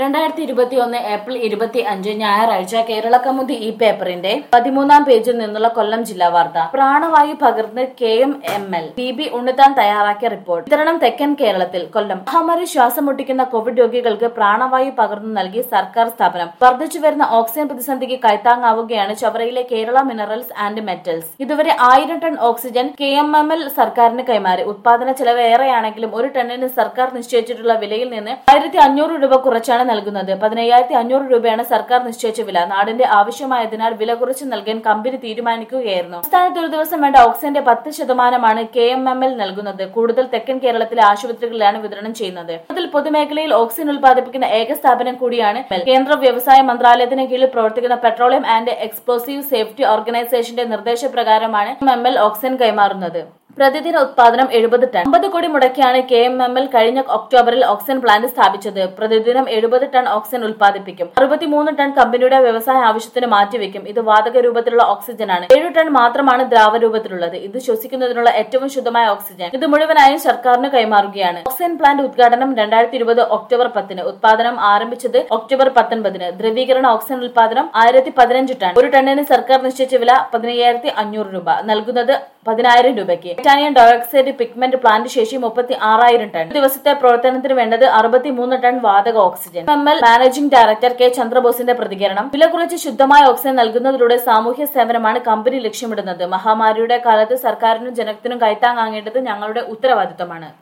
രണ്ടായിരത്തി ഇരുപത്തി ഒന്ന് ഏപ്രിൽ ഇരുപത്തി അഞ്ച് ഞായറാഴ്ച കേരള കൗമുദി ഈ പേപ്പറിന്റെ പതിമൂന്നാം പേജിൽ നിന്നുള്ള കൊല്ലം ജില്ലാ വാർത്ത പ്രാണവായു പകർന്ന് K M M L P B Unnithan തയ്യാറാക്കിയ റിപ്പോർട്ട് വിതരണം തെക്കൻ കേരളത്തിൽ കൊല്ലം മഹാമാരി ശ്വാസം മുട്ടിക്കുന്ന കോവിഡ് രോഗികൾക്ക് പ്രാണവായു പകർന്നു നൽകി സർക്കാർ സ്ഥാപനം വർദ്ധിച്ചു വരുന്ന ഓക്സിജൻ പ്രതിസന്ധിക്ക് കൈത്താങ്ങാവുകയാണ് ചവറയിലെ കേരള മിനറൽസ് ആൻഡ് മെറ്റൽസ് ഇതുവരെ ആയിരം tonne oxygen K M M L സർക്കാരിന് കൈമാറി ഉത്പാദന ചെലവ് ഏറെയാണെങ്കിലും ഒരു ടണ്ണിന് സർക്കാർ നിശ്ചയിച്ചിട്ടുള്ള വിലയിൽ നിന്ന് ആയിരത്തി അഞ്ഞൂറ് രൂപ കുറച്ചാണ് നൽകുന്നത് പതിനയ്യായിരത്തി അഞ്ഞൂറ് രൂപയാണ് സർക്കാർ നിശ്ചയിച്ച വില നാടിന്റെ ആവശ്യമായതിനാൽ വില കുറച്ച് നൽകാൻ കമ്പനി തീരുമാനിക്കുകയായിരുന്നു സംസ്ഥാനത്ത് ഒരു ദിവസം വേണ്ട ഓക്സിജന്റെ പത്ത് ശതമാനമാണ് കെ എം എം എൽ നൽകുന്നത് കൂടുതൽ തെക്കൻ കേരളത്തിലെ ആശുപത്രികളിലാണ് വിതരണം ചെയ്യുന്നത് ഇതിൽ പൊതുമേഖലയിൽ ഓക്സിജൻ ഉൽപ്പാദിപ്പിക്കുന്ന ഏക സ്ഥാപനം കൂടിയാണ് മെൽ. കേന്ദ്ര വ്യവസായ മന്ത്രാലയത്തിന് കീഴിൽ പ്രവർത്തിക്കുന്ന പെട്രോളിയം ആൻഡ് എക്സ്പ്ലോസീവ് സേഫ്റ്റി ഓർഗനൈസേഷന്റെ നിർദ്ദേശപ്രകാരമാണ് എം എൽ ഓക്സിജൻ കൈമാറുന്നത് പ്രതിദിന ഉത്പാദനം എഴുപത് ടൺ അമ്പത് കോടി മുടക്കിയാണ് കെ എം എം എൽ കഴിഞ്ഞ ഒക്ടോബറിൽ ഓക്സിജൻ പ്ലാന്റ് സ്ഥാപിച്ചത് പ്രതിദിനം എഴുപത് ടൺ ഓക്സിജൻ ഉൽപ്പാദിപ്പിക്കും അറുപത്തിമൂന്ന് ടൺ കമ്പനിയുടെ വ്യവസായ ആവശ്യത്തിന് മാറ്റിവെക്കും ഇത് വാതക രൂപത്തിലുള്ള ഓക്സിജനാണ് ഏഴ് ടൺ മാത്രമാണ് ദ്രാവ രൂപത്തിലുള്ളത് ഇത് ശ്വസിക്കുന്നതിനുള്ള ഏറ്റവും ശുദ്ധമായ ഓക്സിജൻ ഇത് മുഴുവനായും സർക്കാരിന് കൈമാറുകയാണ് ഓക്സിജൻ പ്ലാന്റ് ഉദ്ഘാടനം രണ്ടായിരത്തി ഇരുപത് ഒക്ടോബർ പത്തിന് ഉത്പാദനം ആരംഭിച്ചത് ഒക്ടോബർ പത്തൊൻപതിന് ദ്രവീകരണ ഓക്സിജൻ ഉൽപാദനം ആയിരത്തി പതിനഞ്ച് ടൺ ഒരു ടണ്ണിന് സർക്കാർ നിശ്ചയിച്ച വില പതിനയ്യായിരത്തി അഞ്ഞൂറ് രൂപ നൽകുന്നത് പതിനായിരം രൂപയ്ക്ക് ടൈറ്റാനിയം ഡയോക്സൈഡ് പിഗ്മെന്റ് പ്ലാന്റ് ശേഷി മുപ്പത്തി ആറായിരം ടൺ ഒരു ദിവസത്തെ പ്രവർത്തനത്തിന് വേണ്ടത് അറുപത്തിമൂന്ന് ടൺ വാതക oxygen M L managing director K ചന്ദ്രബോസിന്റെ പ്രതികരണം വില കുറച്ച് ശുദ്ധമായ ഓക്സിജൻ നൽകുന്നതിലൂടെ സാമൂഹ്യ സേവനമാണ് കമ്പനി ലക്ഷ്യമിടുന്നത് മഹാമാരിയുടെ കാലത്ത് സർക്കാരിനും ജനത്തിനും കൈത്താങ്ങാങ്ങേണ്ടത് ഞങ്ങളുടെ ഉത്തരവാദിത്തമാണ്